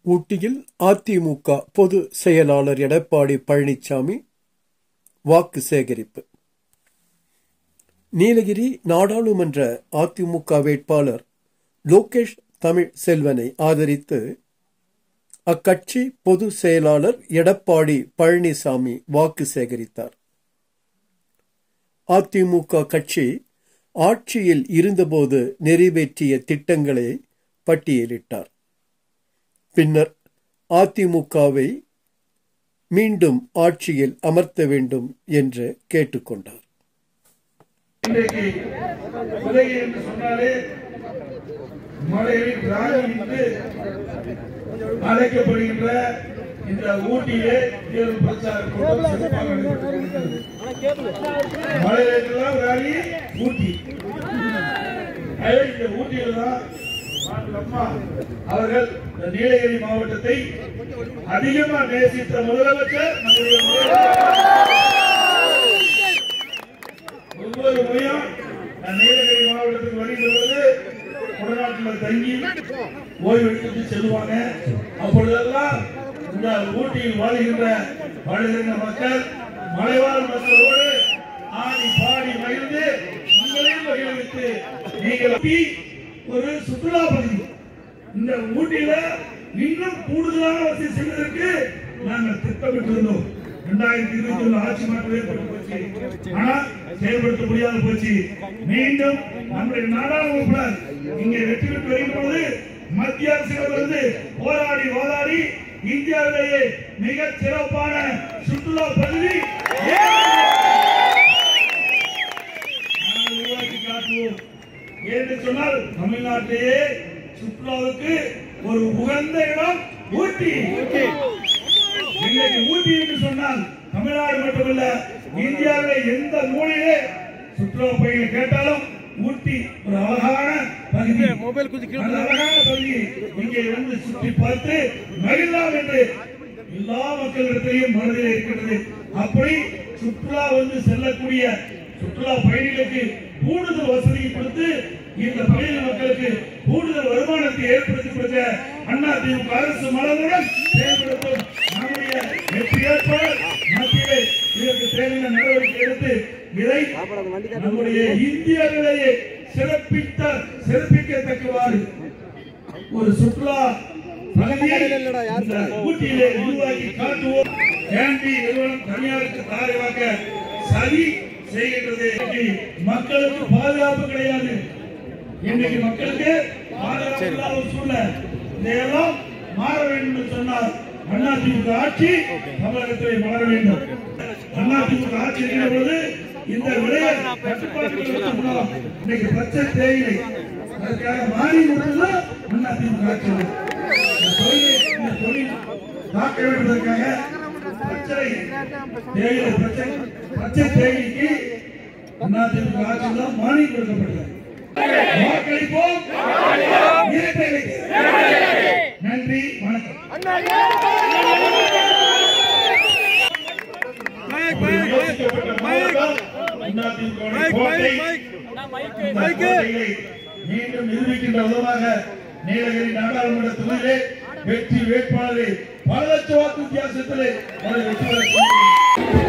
ஊட்டியில் அதிமுக பொது செயலாளர் எடப்பாடி பழனிசாமி வாக்கு சேகரிப்பு நீலகிரி நாடாளுமன்ற அதிமுக வேட்பாளர் லோகேஷ் தமிழ் செல்வனை ஆதரித்து அக்கட்சி பொது செயலாளர் எடப்பாடி பழனிசாமி வாக்கு சேகரித்தார் அதிமுக கட்சி ஆட்சியில் இருந்தபோது நிறைவேற்றிய திட்டங்களை பட்டியலிட்டார் பின்னர் அதிமுகவை மீண்டும் ஆட்சியில் அமர்த்த வேண்டும் என்று கேட்டுக்கொண்டார் இன்றைக்கு உதகை என்று சொன்னாலே மலைகளின் ராணி என்று அழைக்கப்படுகின்ற இந்த ஊட்டியிலே தேர்தல் பிரச்சார கூட்டம் சிறப்பாக நடைபெற்றுக் கொண்டிருக்கிறது. மலைகளுக்கெல்லாம் ராணி ஊட்டி எனவே இந்த ஊட்டியில் தான் மாண்பு அம்மா அவர்கள் இந்த நீலகிரி மாவட்டத்தை அதிகமாக நேசித்த முதலமைச்சர் நம்முடைய முதலமைச்சர். ஒவ்வொரு முறையும் நான் நீலகிரி மாவட்டத்துக்கு வருகிற பொழுது குடநாட்டில் தங்கி ஓய்வு எடுத்துட்டு செல்வாங்க அப்பொழுதெல்லாம் இந்த ஊட்டியில் வாழ்கின்ற வாழ்கின்ற மக்கள் மலைவாழ் மக்களோடு ஆடி பாடி மகிழ்ந்து உங்களையும் மகிழ்வித்து நீங்கள் ஊட்டி ஒரு சுற்றுலா பகுதி இந்த ஊட்டியில இன்னும் கூடுதலான வசதி செய்வதற்கு நாங்கள் திட்டமிட்டிருந்தோம் இரண்டாயிரத்தி இருபத்தி ஒண்ணு ஆட்சி மாற்றம் ஏற்பட்டு போச்சு ஆனா செயல்படுத்த முடியாத போச்சு மீண்டும் நம்முடைய நாடாளுமன்ற இங்கே வெற்றி பெற்று வருகின்ற பொழுது மத்திய அரசிடமிருந்து போராடி போராடி இந்தியாவிலேயே மிக சிறப்பான சுற்றுலா பகுதி நாங்கள் உருவாக்கி காட்டுவோம் என்று சொன்னால் தமிழ்நாட்டிலேயே சுற்றுலாவுக்கு ஒரு உகந்த இடம் ஊட்டி இன்னைக்கு ஊட்டி என்று சொன்னால் தமிழ்நாடு மட்டுமல்ல இந்தியாவில் எந்த மூலையிலே சுற்றுலா பயணிகள் கேட்டாலும் ஊட்டி ஒரு அழகான பகுதி அந்த அழகான பகுதி இங்கே வந்து சுற்றி பார்த்து மகிழலாம் என்று எல்லா மக்களிடத்திலையும் மனதில் இருக்கின்றது அப்படி சுற்றுலா வந்து செல்லக்கூடிய சுற்றுலா பயணிகளுக்கு கூடுதல் வசதியை கொடுத்து இந்த பகுதி மக்களுக்கு கூடுதல் வருமானத்தை ஏற்படுத்தி கொடுக்க அண்ணா திமுக அரசு மனதுடன் செயல்படுத்தும் நம்முடைய வெற்றி ஏற்பாடு மத்தியிலே இதற்கு தேவையான நடவடிக்கை எடுத்து இதை நம்முடைய இந்தியாவிலேயே சிறப்பித்த சிறப்பிக்கத்தக்கவாறு ஒரு சுற்றுலா பகுதியை இந்த ஊட்டியிலே உருவாக்கி காட்டுவோம் கேண்டி நிறுவனம் தனியாருக்கு தாரைவாக்க சதி செய்கின்றது இன்னைக்கு மக்களுக்கு பாதுகாப்பு கிடையாது இன்னைக்கு மக்களுக்கு பாதுகாப்பு இல்லாத ஒரு சூழ்நிலை இதையெல்லாம் மாற வேண்டும் என்று சொன்னால் அதிமுக ஆட்சி தமிழகத்திலே மாற வேண்டும் அதிமுக ஆட்சி இருக்கிற பொழுது இந்த விலையை கட்டுப்பாட்டுக்குள் வைத்திருக்கிறோம். இன்னைக்கு பச்சை தேயிலை அதற்காக மாறி மட்டும்தான் அதிமுக ஆட்சி வரும். இந்த தொழிலை இந்த தொழில் காக்க வேண்டுவதற்காக பச்சை தேயிலை பச்சை பச்சை தேயிலைக்கு அதிமுக ஆட்சி தான் மானியம் கொடுக்கப்பட்டது வாக்களிப்போம் இரட்டை இலைக்கு. நன்றி வணக்கம் யோசிக்கப்பட்ட மாவட்டம் அதிமுக கோட்டை இந்த கோட்டையை மீண்டும் நிரூபிக்கின்ற விதமாக நீலகிரி நாடாளுமன்ற தொகுதியிலே வெற்றி வேட்பாளரை பல லட்ச வாக்கு வித்தியாசத்திலே அவரை வெற்றி பெற செய்கிறேன்.